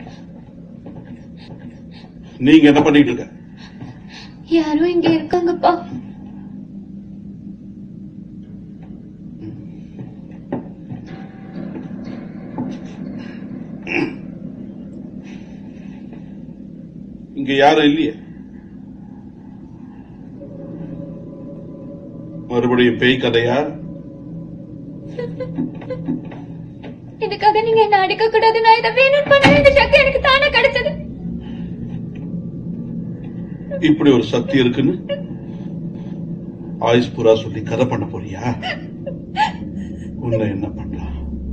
நீங்க என்ன பண்ணிட்டு இருக்க யாரோ இங்க இருக்காங்கப்பா இங்க யாரும் இல்லையே மறுபடியும் பேய் கதையா இதுக்காக நீங்க என்ன அடிக்க கூடாது நான் இதை வேணும் பண்ண இந்த சக்தி எனக்கு தானே கிடைச்சது இப்படி ஒரு சக்தி இருக்குன்னு ஆயுஸ் புறா சொல்லி கதை பண்ண போறியா உன்னை என்ன பண்ணலாம்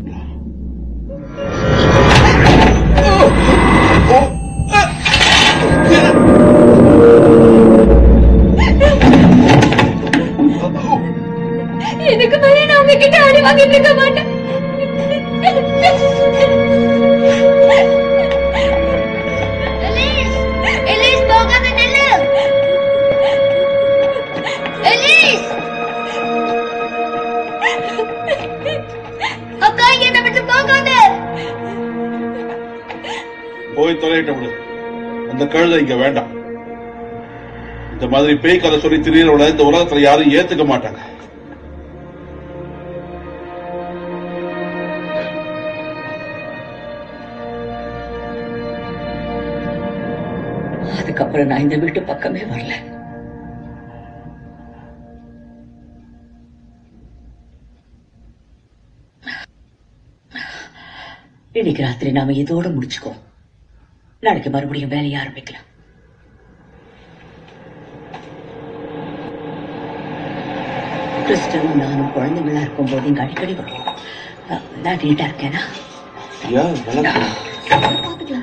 இதுக்கு மேலே நான் உங்ககிட்ட அடி வாங்கிட்டு இருக்க மாட்டேன் எலீஸ் எலீஸ் போகாத நில்லு எலீஸ் அக்கா என்னை விட்டு போகாத போய் தொலைட்ட விடு அந்த கழுதை இங்க வேண்டாம் இந்த மாதிரி பேய் கதை சொல்லி திரியறவள இந்த உலகத்துல யாரும் ஏத்துக்க மாட்டாங்க அதுக்கப்புறம் நான் இந்த வீட்டு பக்கமே வரல இன்னைக்கு ராத்திரி நாம இதோட முடிச்சுக்கோ நாளைக்கு மறுபடியும் வேலையை ஆரம்பிக்கலாம் கிறிஸ்டனும் நானும் குழந்தைங்களா இருக்கும்போது இங்க அடிக்கடி வருவோம் அஹ், நான் நீட்டா இருக்கேனா ஏன் பாத்துக்கலாம்